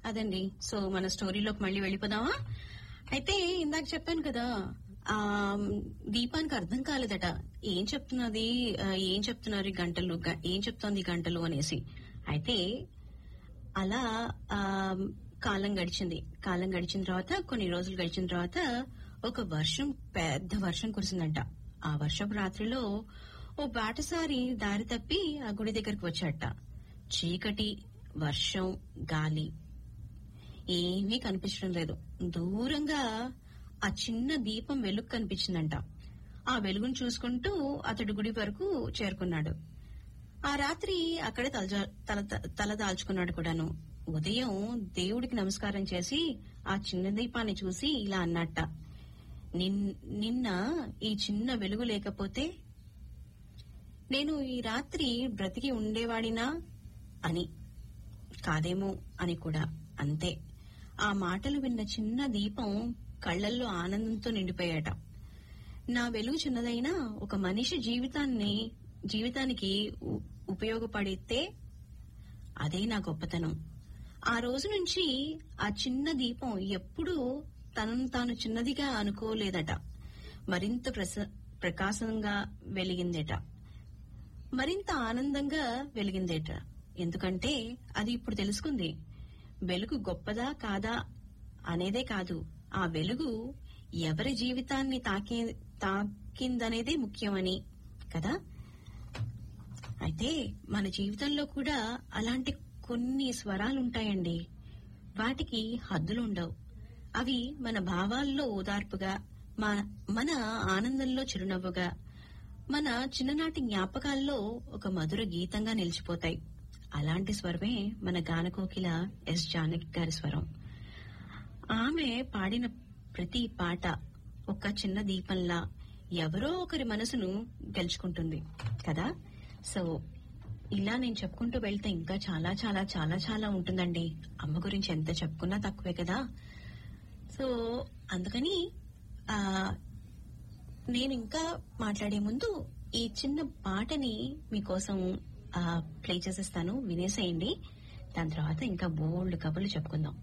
అదండి సో మన స్టోరీలోకి మళ్ళీ వెళ్ళిపోదామా అయితే ఇందాక చెప్పాను కదా ఆ దీపానికి అర్థం కాలేదట ఏం చెప్తున్నది ఆ, ఏం చెప్తున్నారు ఈ గంటలు గ- ఏం చెప్తోంది ఈ గంటలు అనేసి అయితే అలా ఆ కాలం గడిచింది కాలం గడిచిన తర్వాత కొన్ని రోజులు గడిచిన తర్వాత ఒక వర్షం పెద్ద వర్షం కురిసిందంట ఆ వర్షపు రాత్రిలో ఓ బాటసారి దారి తప్పి ఆ గుడి దగ్గరికి వచ్చాట చీకటి వర్షం గాలి ఏమీ కనిపించడం లేదు దూరంగా ఆ చిన్న దీపం వెలుగు కనిపించిందంట ఆ వెలుగును చూసుకుంటూ అతడు గుడి వరకు చేరుకున్నాడు ఆ రాత్రి అక్కడే తలజా- తల తల దాల్చుకున్నాడు కూడాను ఉదయం దేవుడికి నమస్కారం చేసి ఆ చిన్న దీపాన్ని చూసి ఇలా అన్నట్ట "నిన్- నిన్న ఈ చిన్న వెలుగు లేకపోతే నేను ఈ రాత్రి బ్రతికి ఉండేవాడినా అని కాదేమో అని కూడా అంతే ఆ మాటలు విన్న చిన్న దీపం కళ్ళల్లో ఆనందంతో నిండిపోయాట నా వెలుగు చిన్నదైనా ఒక మనిషి జీవితాన్ని జీవితానికి ఉ- ఉపయోగపడితే అదే నా గొప్పతనం ఆ రోజు నుంచి ఆ చిన్న దీపం ఎప్పుడూ తనను తాను చిన్నదిగా అనుకోలేదట మరింత ప్రస- ప్రకాశంగా వెలిగిందేట మరింత ఆనందంగా వెలిగిందేట ఎందుకంటే అది ఇప్పుడు తెలుసుకుంది వెలుగు గొప్పదా కాదా అనేదే కాదు ఆ వెలుగు ఎవరి జీవితాన్ని తాకి తాకిందనేదే ముఖ్యమని కదా అయితే మన జీవితంలో కూడా అలాంటి కొన్ని స్వరాలు ఉంటాయండి వాటికి హద్దులు ఉండవు అవి మన భావాల్లో ఓదార్పుగా మన- మన ఆనందంలో చిరునవ్వుగా మన చిన్ననాటి జ్ఞాపకాల్లో ఒక మధుర గీతంగా నిలిచిపోతాయి అలాంటి స్వరమే మన గానకోకిల ఎస్ జానకి గారి స్వరం ఆమె పాడిన ప్రతి పాట ఒక చిన్న దీపంలా ఎవరో ఒకరి మనసును గెలుచుకుంటుంది కదా సో ఇలా నేను చెప్పుకుంటూ వెళ్తే ఇంకా చాలా చాలా చాలా చాలా ఉంటుందండి అమ్మ గురించి ఎంత చెప్పుకున్నా తక్కువే కదా సో అందుకని ఆ నేను ఇంకా మాట్లాడే ముందు ఈ చిన్న పాటని మీకోసం ప్లే చేసేస్తాను వినేసేయండి దాని తర్వాత ఇంకా బోల్డ్ కబుర్లు చెప్పుకుందాం